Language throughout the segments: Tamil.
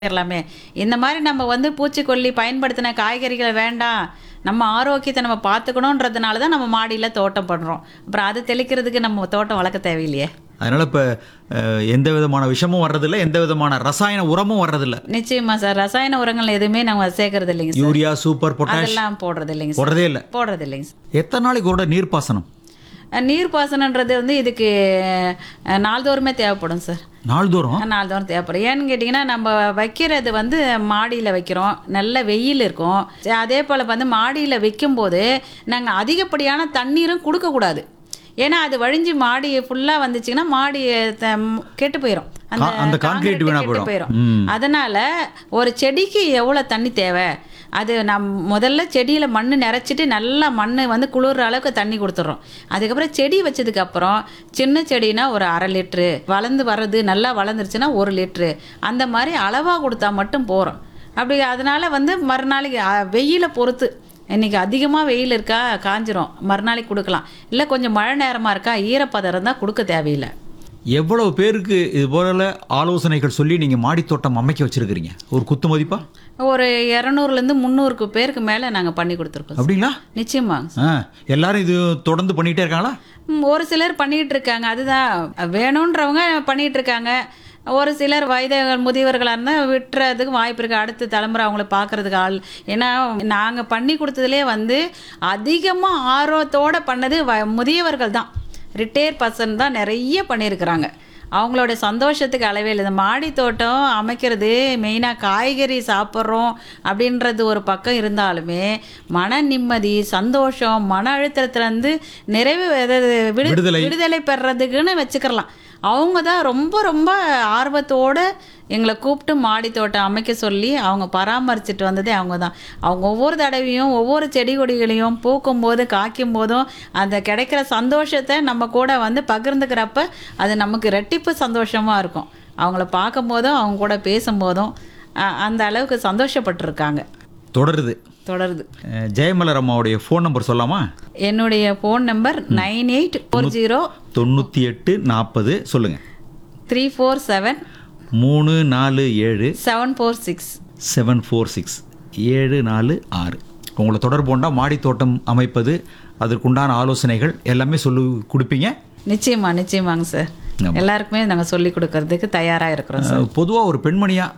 எல்லாமே இந்த மாதிரி நம்ம வந்து பூச்சிக்கொல்லி பயன்படுத்தின காய்கறிகளை வேண்டாம் நம்ம ஆரோக்கியத்தை நம்ம பார்த்துக்கணுன்றதுனால தான் நம்ம மாடியில் தோட்டம் பண்ணுறோம் அப்புறம் அது தெளிக்கிறதுக்கு நம்ம தோட்டம் வளர்க்க தேவையில்லையே அதனால் இப்போ எந்த விதமான விஷமும் வர்றதில்ல எந்த விதமான ரசாயன உரமும் வர்றதில்ல நிச்சயமா சார் ரசாயன உரங்கள் எதுவுமே நம்ம சேர்க்கறது இல்லைங்க சார் யூரியா சூப்பர் பொட்டாஷ் அதெல்லாம் போடுறது இல்லைங்க சார் போடுறதே இல்லை போடுறது இல்லைங்க சார் எத்தனை நாளைக்கு கூட நீர்ப்பாசனம் அஹ் நீர்ப்பாசனன்றது வந்து இதுக்கு அஹ், நாள்தோறுமே தேவைப்படும் சார் நாள்தோறும் நாள்தோறும் தேவைப்படும் ஏன்னு கேட்டிங்கன்னா நம்ம வைக்கிறது வந்து மாடியில் வைக்கிறோம் நல்ல வெயில் இருக்கும் சரி, அதே போல் வந்து மாடியில் வைக்கும்போது நாங்கள் அதிகப்படியான தண்ணீரும் கொடுக்கக்கூடாது ஏன்னா அது வழிஞ்சு மாடி ஃபுல்லாக வந்துச்சுன்னா மாடி த- ம், கெட்டு போயிடும் கா- அந்த concrete வீணா கெட்டு போயிடும். போயிடும் அதனால ஒரு செடிக்கு எவ்வளோ தண்ணி தேவை அது நம் முதல்ல செடியில் மண் நிறச்சிட்டு நல்லா மண் வந்து குளிர்ற அளவுக்கு தண்ணி கொடுத்துட்றோம் அதுக்கப்புறம் செடி வச்சதுக்கப்புறம் சின்ன செடினா ஒரு அரை லிட்ரு வளர்ந்து வர்றது நல்லா வளர்ந்துருச்சுன்னா ஒரு லிட்ரு அந்த மாதிரி அளவாக கொடுத்தா மட்டும் போகிறோம் அப்படி அதனால வந்து மறுநாளைக்கு அ, வெயிலை பொறுத்து இன்னைக்கு அதிகமாக வெயில் இருக்கா காஞ்சிரும் மறுநாளைக்கு கொடுக்கலாம் இல்லை கொஞ்சம் மழை நேரமாக இருக்கா ஈரப்பதம் இருந்தால் கொடுக்க தேவையில்லை எவ்வளவு பேருக்கு இது போல ஆலோசனைகள் சொல்லி நீங்கள் மாடித்தோட்டம் அமைக்க வச்சிருக்கிறீங்க ஒரு குத்து மதிப்பா ஒரு இரநூறுலேருந்து முந்நூறுக்கு பேருக்கு மேலே நாங்கள் பண்ணி கொடுத்துருக்கோம் சார். அப்படிங்களா நிச்சயமாங்க ஆ எல்லாரும் இது தொடர்ந்து பண்ணிக்கிட்டே இருக்காங்களா ம், ஒரு சிலர் பண்ணிட்டு இருக்காங்க அதுதான் வேணுன்றவங்க பண்ணிட்டு இருக்காங்க ஒரு சிலர் வயதுகள் முதியவர்களாக இருந்தால் விட்டுறதுக்கு வாய்ப்பு இருக்குது அடுத்த தலைமுறை அவங்கள பார்க்கறதுக்கு ஆள் ஏன்னா நாங்கள் பண்ணி கொடுத்ததுலே வந்து அதிகமாக ஆர்வத்தோடு பண்ணது வ முதியவர்கள் தான் ரிட்டையர் பர்சன் தான் நிறைய பண்ணியிருக்கிறாங்க அவங்களோட சந்தோஷத்துக்கு அளவே இல்லை இந்த மாடி தோட்டம் அமைக்கிறது மெயினாக காய்கறி சாப்பிட்றோம் அப்படின்றது ஒரு பக்கம் இருந்தாலுமே மன நிம்மதி சந்தோஷம் மன அழுத்தத்துலேருந்து நிறைவு அதாவது விடு விடுதலை. விடுதலை பெறதுக்குன்னு வச்சுக்கிறலாம் அவங்க தான் ரொம்ப ரொம்ப ஆர்வத்தோடு எங்களை கூப்பிட்டு மாடி தோட்டம் அமைக்க சொல்லி அவங்க பராமரிச்சுட்டு வந்ததே அவங்க தான் அவங்க ஒவ்வொரு தடவையும் ஒவ்வொரு செடி கொடிகளையும் பூக்கும் போது காய்க்கும் போதும் அந்த கிடைக்கிற சந்தோஷத்தை நம்ம கூட வந்து பகிர்ந்துக்கிறப்ப அது நமக்கு ரெட்டிப்பு சந்தோஷமாக இருக்கும் அவங்கள பார்க்கும் போதும் அவங்க கூட பேசும்போதும் அ- அந்த அளவுக்கு சந்தோஷப்பட்டிருக்காங்க தொடருது தொடருது அஹ், ஜெயமலர் அம்மாவுடைய ஃபோன் நம்பர் சொல்லாமா என்னுடைய phone number nine eight four zero தொண்ணூற்றி எட்டு நாற்பது சொல்லுங்கள் த்ரீ ஃபோர் செவன் மூணு நாலு ஏழு seven four six seven four six ஏழு நாலு ஆறு உங்களை தொடர்பு கொண்டா மாடித்தோட்டம் அமைப்பது அதற்குண்டான ஆலோசனைகள் எல்லாமே சொல்லி கொடுப்பீங்க நிச்சயமா நிச்சயமாங்க சார் ஆமா. எல்லாருக்குமே நாங்கள் சொல்லி கொடுக்கறதுக்கு தயாராக இருக்கிறோம் சார் பொதுவாக ஒரு பெண்மணியாக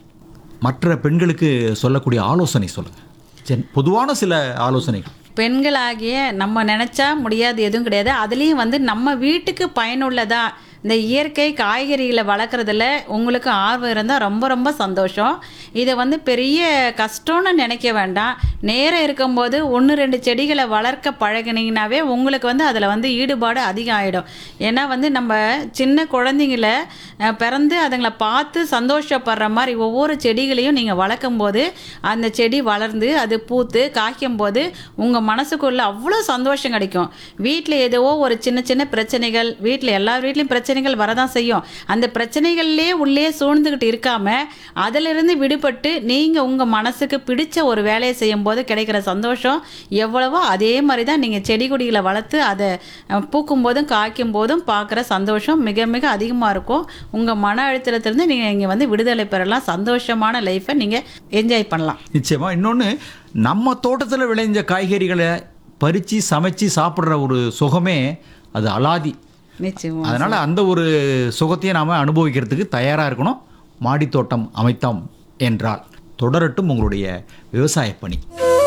மற்ற பெண்களுக்கு சொல்லக்கூடிய ஆலோசனை சொல்லுங்கள் சரி பொதுவான சில ஆலோசனைகள் பெண்களாகிய நம்ம நினச்சா முடியாது எதுவும் கிடையாது அதுலேயும் வந்து நம்ம வீட்டுக்கு பயனுள்ளதா இந்த இயற்கை காய்கறிகளை வளர்க்குறதுல உங்களுக்கு ஆர்வம் இருந்தால் ரொம்ப ரொம்ப சந்தோஷம் இதை வந்து பெரிய கஷ்டம்னு நினைக்க வேண்டாம் நேரம் இருக்கும்போது ஒன்று ரெண்டு செடிகளை வளர்க்க பழகினீங்கனாவே உங்களுக்கு வந்து அதில் வந்து ஈடுபாடு அதிகம் ஆகிடும் ஏன்னா வந்து நம்ம சின்ன குழந்தைங்கள அஹ், பிறந்து அதுங்களை பார்த்து சந்தோஷப்படுற மாதிரி ஒவ்வொரு செடிகளையும் நீங்கள் வளர்க்கும் போது அந்த செடி வளர்ந்து அது பூத்து காய்க்கும் போது உங்கள் மனசுக்குள்ள அவ்வளோ சந்தோஷம் கிடைக்கும் வீட்டில் ஏதோ ஒரு சின்ன சின்ன பிரச்சனைகள் வீட்டில் எல்லா வீட்லேயும் பிரச்சனைகள் வரதான் செய்யும் அந்த பிரச்சனைகள்லே உள்ளே சூழ்ந்துக்கிட்டு இருக்காம அதிலிருந்து விடுபட்டு நீங்கள் உங்கள் மனசுக்கு பிடிச்ச ஒரு வேலையை செய்யும்போது கிடைக்கிற சந்தோஷம் எவ்வளவோ அதே மாதிரி தான் நீங்கள் செடி கொடிகளை வளர்த்து அதை அஹ், பூக்கும் போதும் காய்க்கும் போதும் பார்க்குற சந்தோஷம் மிக மிக அதிகமாக இருக்கும் உங்கள் மன அழுத்தத்திலிருந்து நீங்கள் இங்கே வந்து விடுதலை பெறலாம் சந்தோஷமான லைஃப்பை நீங்கள் என்ஜாய் பண்ணலாம் நிச்சயமா இன்னொன்று நம்ம தோட்டத்தில் விளைஞ்ச காய்கறிகளை பறித்து சமைச்சு சாப்பிட்ற ஒரு சுகமே அது அலாதி நிச்சயமா அதனால் அந்த ஒரு சுகத்தையே நாம் அனுபவிக்கிறதுக்கு தயாராக இருக்கணும் மாடித்தோட்டம் அமைத்தோம் என்றால் தொடரட்டும் உங்களுடைய விவசாய பணி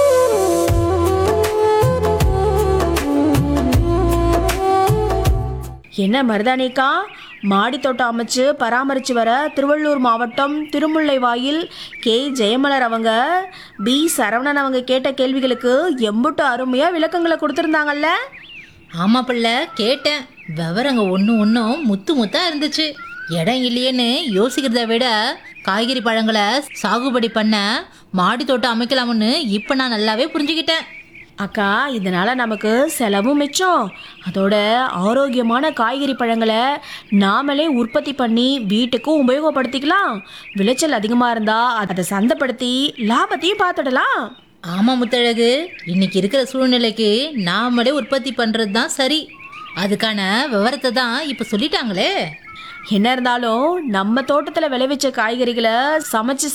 என்ன மருதானிக்கா மாடி தோட்டம் அமைச்சு பராமரித்து வர திருவள்ளூர் மாவட்டம் திருமுல்லைவாயில் கே ஜெயமலர் அவங்க பி சரவணன் அவங்க கேட்ட கேள்விகளுக்கு எம்புட்டு அருமையாக விளக்கங்களை கொடுத்துருந்தாங்கல்ல ஆமா பிள்ளை கேட்டேன் விவரங்க ஒன்று ஒன்றும் முத்து முத்தா இருந்துச்சு இடம் இல்லையேன்னு யோசிக்கிறத விட காய்கறி பழங்களை சாகுபடி பண்ண மாடி தோட்டம் அமைக்கலாம்னு இப்போ நான் நல்லாவே புரிஞ்சுக்கிட்டேன் அக்கா இதனால நமக்கு செலவும் மிச்சம் அதோட ஆரோக்கியமான காய்கறி பழங்களை நாமளே உற்பத்தி பண்ணி வீட்டுக்கும் உபயோகப்படுத்திக்கலாம் விளைச்சல் அதிகமாக இருந்தால் அதை சந்தைப்படுத்தி லாபத்தையும் பார்த்துடலாம் ஆமா முத்தழகு இன்னைக்கு இருக்கிற சூழ்நிலைக்கு நாமளே உற்பத்தி பண்ணுறது தான் சரி அதுக்கான விவரத்தை தான் இப்போ சொல்லிட்டாங்களே என்ன இருந்தாலும் நம்ம தோட்டத்தில் விளைவிச்ச காய்கறிகளை சமைச்சு